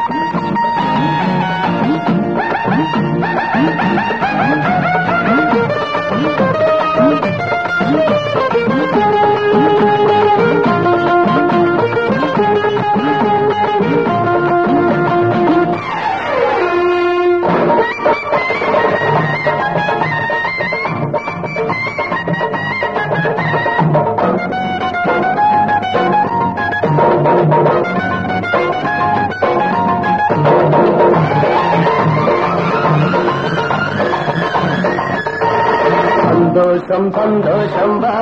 சந்தோஷம் சந்தோஷம் வா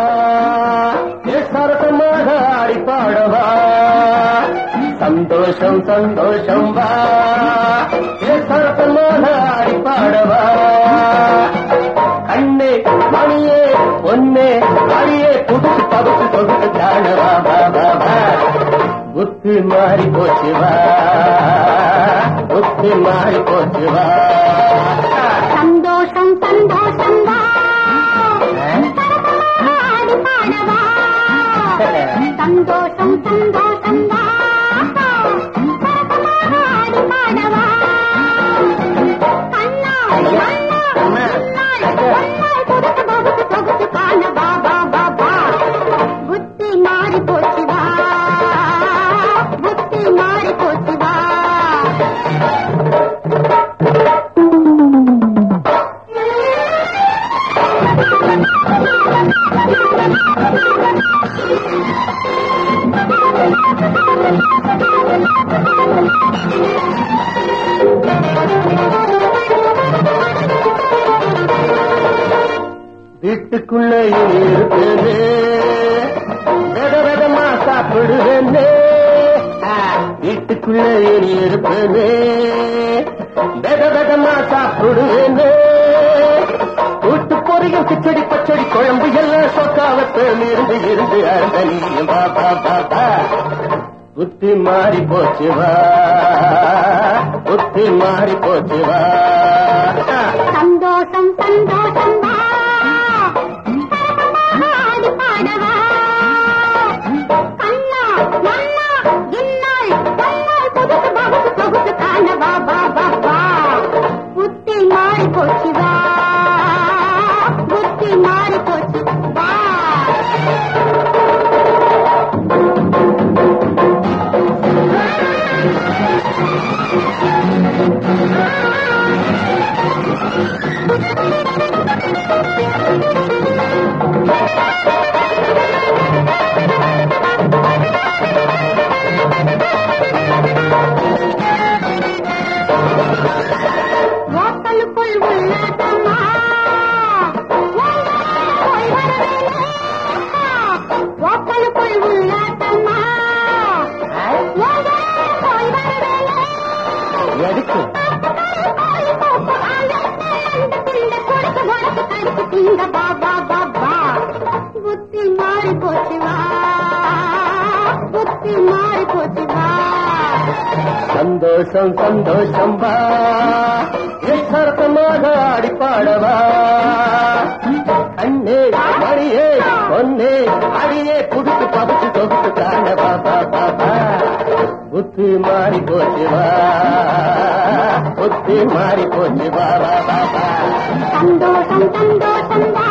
சரசமாக ஆடி பாடவா சந்தோஷம் சந்தோஷம் வா சரசமாக ஆடி பாடவா கண்ணே மணியே பொன்னே அடியே புதுசு பகுத்து தொகுத்து தாழவா வா வா வா புத்தி மாறி போச்சு வா புத்தி மாறி போச்சு வா சந்தோஷம் சந்தோஷம் வா ஆடி பாடவா சந்தோஷம் சந்தோஷம் வா ஆடி பாடவா கண்ணா கண்ணா ஒன்னாய் தொகுத்து தொகுத்து தொகுத்து காண வா வா வா வா புத்தி மாறி போச்சு வா புத்தி மாறி போச்சு வா வீட்டுக்குள்ள இருப்பேனே வித விதமா சாப்பிடுவேனே ஆ, வீட்டுக்குள்ள இனி இருப்பேனே வித விதமா சாப்பிடுவேனே கூட்டு பொரியும் கிச்சடி பச்சடி குழம்பு எல்லாம் சொக்காவத்தேன் இருந்து இருந்து அருந்த நீயும் பா பா பா பா புத்தி மாறி போச்சு வா புத்தி மாறி போச்சு வா ஆ. சந்தோஷம் சந்தோஷம் வா ஆடி பாடவா கண்ணா மன்னா இன்னாள் பன்னாள் புதுசு பகுசு சொகுசு காண வா வா வா வா புத்தி மாறி போச்சு வா புத்தி மாறி போச்சு வா ஓட்டலுக்குள் உள்ளாட்டமா போய் வரவேலே ஓட்டலுக்குள் உள்ளாட்டமா போய் வரவேலே எதுக்கு புத்தி மாறி போச்சு வா புத்தி மாறி போச்சு வா சந்தோஷம் சந்தோஷம் வா சரத்தமாக ஆடி பாடவா கண்ணே மணியே பொன்னே அடியே புதுசு பகுத்து தொகுத்து காணவா பா பா பா புத்தி மாறி போச்சு வா புத்தி மாறி போச்சு வா வா வா வா சந்தோஷம் சந்தோஷம் வா